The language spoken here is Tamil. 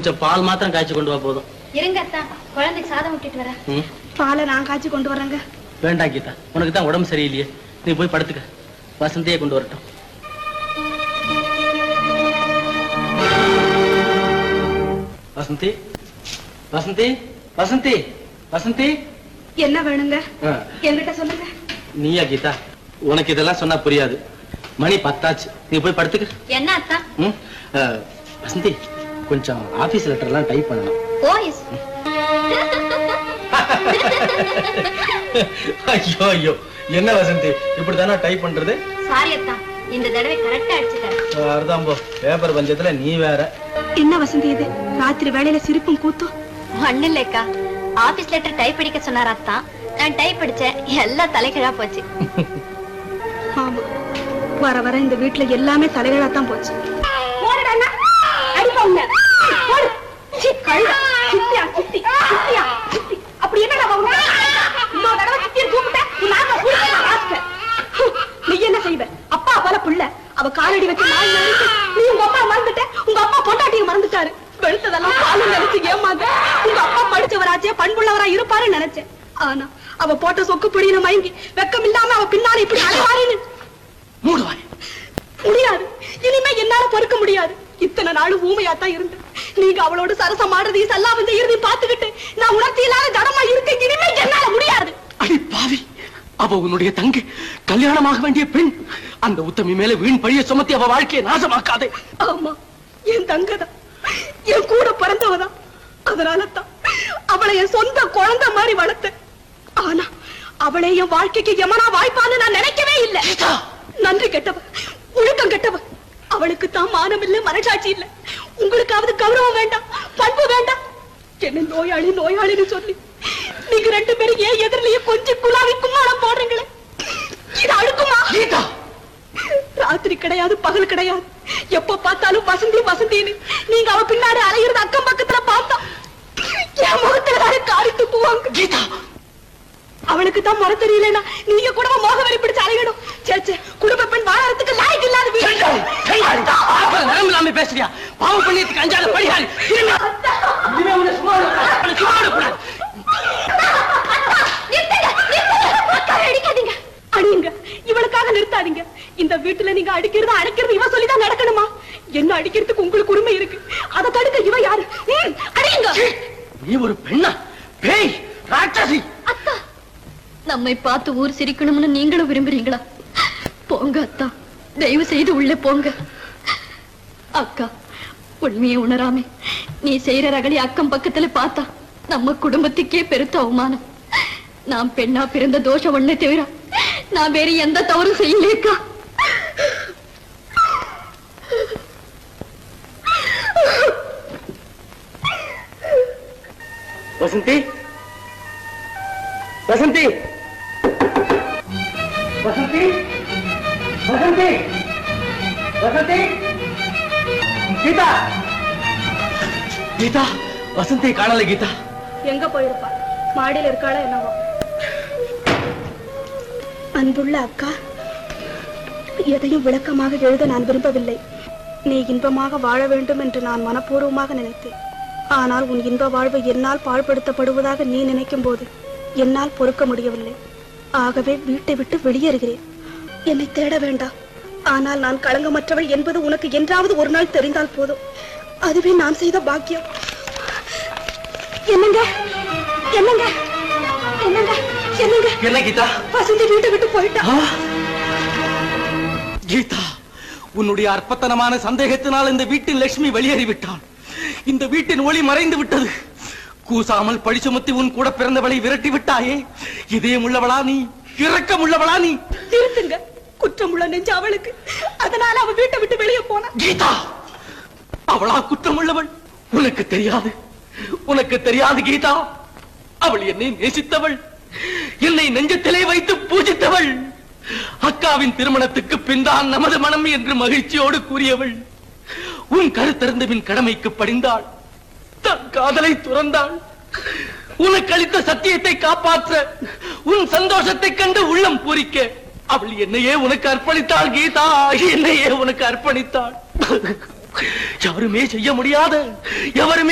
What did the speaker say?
கொஞ்சம் பால் மாத்திரம் காய்ச்சி கொண்டு வா போதும் இருங்க அத்தா குழந்தைக்கு சாதம் விட்டுட்டு வரேன் ம் பாலை நான் காய்ச்சி கொண்டு வரேங்க வேண்டாம் கீதா உனக்கு தான் உடம்பு சரியில்லையே நீ போய் படுத்துக்க வசந்தியே கொண்டு வரட்டும் வசந்தி வசந்தி வசந்தி வசந்தி என்ன வேணுங்க ஆ, என்கிட்ட சொல்லுங்க நீயா கீதா உனக்கு இதெல்லாம் சொன்னா புரியாது மணி பத்தாச்சு நீ போய் படுத்துக்க என்ன அத்தா ம் ஆ, வசந்தி கொஞ்சம் ஆபீஸ் லெட்டர் எல்லாம் டைப் பண்ணணும் ஓ எஸ் ஐயோ ஐயோ என்ன வசந்தி இப்படித்தானே டைப் பண்றது சாரி அத்தா இந்த தடவை கரெக்டா அடிச்சுட்டேன் அர்தாம்போ பேப்பர் பஞ்சத்துல நீ வேற என்ன வசந்தி இது ராத்திரி வேலையில சிரிப்பும் கூத்தும் ஒண்ணு இல்லக்கா ஆபீஸ் லெட்டர் டைப் அடிக்க சொன்னார் அத்தா நான் டைப் அடிச்சேன் எல்லாம் தலைகீழா போச்சு ஆமா வர வர இந்த வீட்டுல எல்லாமே தலைகளா தான் போச்சு அப்படி என்னடா இன்னொரு தடவை சித்தியை கூப்பிட்ட உன் நாக்க புடிக்க ராஸ்கல். ஹம், நீ என்ன செய்வ அப்பா போல புள்ள அவ காலடி வச்சு நாய் நினைச்சு நீ உங்க அப்பா மறந்துட்ட உங்க அப்பா பொண்டாட்டியை மறந்துட்டாரு வெளுத்ததெல்லாம் பாலும் நினைச்சு ஏமாந்த உங்க அப்பா படிச்சவராச்சே பண்புள்ளவரா இருப்பாருன்னு நினைச்சேன் ஆனா அவ போட்ட சொக்கு பிடியில மயங்கி வெக்கம் இல்லாம அவ பின்னால இப்படி அலைவாரின்னு மூடுவாய் முடியாது இனிமே என்னால பொறுக்க முடியாது இத்தனை நாள் ஊமையாத்தான் இருந்தேன் நீங்க அவளோட சரசம் ஆடுறதையும் சல்லாம் வந்து இறுதி பாத்துக்கிட்டு நான் உணர்ச்சி இல்லாத ஜடமா இருக்க இனிமே என்னால முடியாது அடி பாவி அவ உன்னுடைய தங்கை கல்யாணமாக வேண்டிய பெண் அந்த உத்தமி மேல வீண் பழிய சுமத்தி அவ வாழ்க்கையை நாசமாக்காதே ஆமா என் தங்கதான் என் கூட பிறந்தவதான் அதனால தான் அவளை என் சொந்த குழந்தை மாதிரி வளர்த்தேன் ஆனா அவளை என் வாழ்க்கைக்கு எமனா வாய்ப்பான்னு நான் நினைக்கவே இல்லை நன்றி கெட்டவ ஒழுக்கம் கெட்டவ அவளுக்கு தான் மானம் இல்ல மனசாட்சி இல்ல உங்களுக்காவது கௌரவம் வேண்டாம் பண்பு வேண்டாம் என்ன நோயாளி நோயாளின்னு சொல்லி நீங்க ரெண்டு பேரும் ஏன் எதிரிலேயே கொஞ்சம் குலாவி கும்மாளம் போடுறீங்களே இது அழுக்குமா கீதா ராத்திரி கிடையாது பகல் கிடையாது எப்ப பார்த்தாலும் வசந்தி வசந்தின்னு நீங்க அவ பின்னாடி அலையிறது அக்கம் பக்கத்துல பார்த்தா என் முகத்துல தானே காரி துப்புவாங்க கீதா அவளுக்கு தான் முறை தெரியலனா நீங்க கூட மோகவரி பிடிச்சு அலையணும் சேச்சே குடும்ப பெண் வாழறதுக்கு லாய்க்கு இல்லாத வீடு நேரம் இல்லாம பேசுறியா பாவம் பண்ணியதுக்கு அஞ்சாத படியாரி இனிமே உன்னை சும்மா விடக்கூடாது. உன்னை சும்மா விடக்கூடாது. அடிக்காதீங்க அடியுங்க இவளுக்காக நிறுத்தாதீங்க இந்த வீட்டுல நீங்க அடிக்கிறது அடைக்கிறது இவ சொல்லிதான் நடக்கணுமா என்ன அடிக்கிறதுக்கு உங்களுக்கு உரிமை இருக்கு அதை தடுக்க இவ யாரு ம், அடியுங்க நீ ஒரு பெண்ணா பேய் ராட்சசி அத்தா நம்மை பார்த்து ஊர் சிரிக்கணும்னு நீங்களும் விரும்புறீங்களா போங்க அத்தா தயவு செய்து உள்ளே போங்க அக்கா உண்மையை உணராமே நீ செய்யற ரகலி அக்கம் பக்கத்துல பார்த்தா நம்ம குடும்பத்துக்கே பெருத்த அவமானம் நான் பெண்ணா பிறந்த தோஷம் ஒண்ணே தவிர நான் வேற எந்த தவறும் செய்யலேக்கா வசந்தி வசந்தி வசந்தி வசந்தி வசந்தி கீதா கீதா வசந்தி காணல கீதா எங்க போயிருப்பா மாடியில இருக்காளா என்னவோ அன்புள்ள அக்கா எதையும் விளக்கமாக எழுத நான் விரும்பவில்லை நீ இன்பமாக வாழ வேண்டும் என்று நான் மனப்பூர்வமாக நினைத்தேன் ஆனால் உன் இன்ப வாழ்வு என்னால் பாழ்படுத்தப்படுவதாக நீ நினைக்கும் போது என்னால் பொறுக்க முடியவில்லை ஆகவே வீட்டை விட்டு வெளியேறுகிறேன் என்னை தேட வேண்டாம் ஆனால் நான் களங்கமற்றவள் என்பது உனக்கு என்றாவது ஒரு நாள் தெரிந்தால் போதும் அதுவே நான் செய்த பாக்கியம் என்னங்க என்னங்க என்னங்க என்னங்க என்ன கீதா வசந்தி வீட்டை விட்டு போயிட்டா ஆ? கீதா உன்னுடைய அற்பத்தனமான சந்தேகத்தினால் இந்த வீட்டின் லட்சுமி வெளியேறி விட்டாள் இந்த வீட்டின் ஒளி மறைந்து விட்டது கூசாமல் பழி சுமத்தி உன் கூட பிறந்தவளை விரட்டி விட்டாயே இதயம் உள்ளவளா நீ இரக்கம் உள்ளவளா நீ திருத்துங்க குற்றமுள்ள நெஞ்சு அவளுக்கு அதனால அவ வீட்டை விட்டு வெளியே போனா கீதா அவளா குற்றம் உள்ளவள் உனக்கு தெரியாது உனக்கு தெரியாது கீதா அவள் என்னை நேசித்தவள் என்னை நெஞ்சத்திலே வைத்து பூஜித்தவள் அக்காவின் திருமணத்துக்கு பின்தான் நமது மனம் என்று மகிழ்ச்சியோடு கூறியவள் உன் கருத்தறிந்த பின் கடமைக்கு படிந்தாள் தன் காதலை துறந்தாள் உனக்கு அளித்த சத்தியத்தை காப்பாற்ற உன் சந்தோஷத்தை கண்டு உள்ளம் பூரிக்க அவள் என்னையே உனக்கு அர்ப்பணித்தாள் கீதா என்னையே உனக்கு அர்ப்பணித்தாள் யாருமே செய்ய முடியாத எவருமே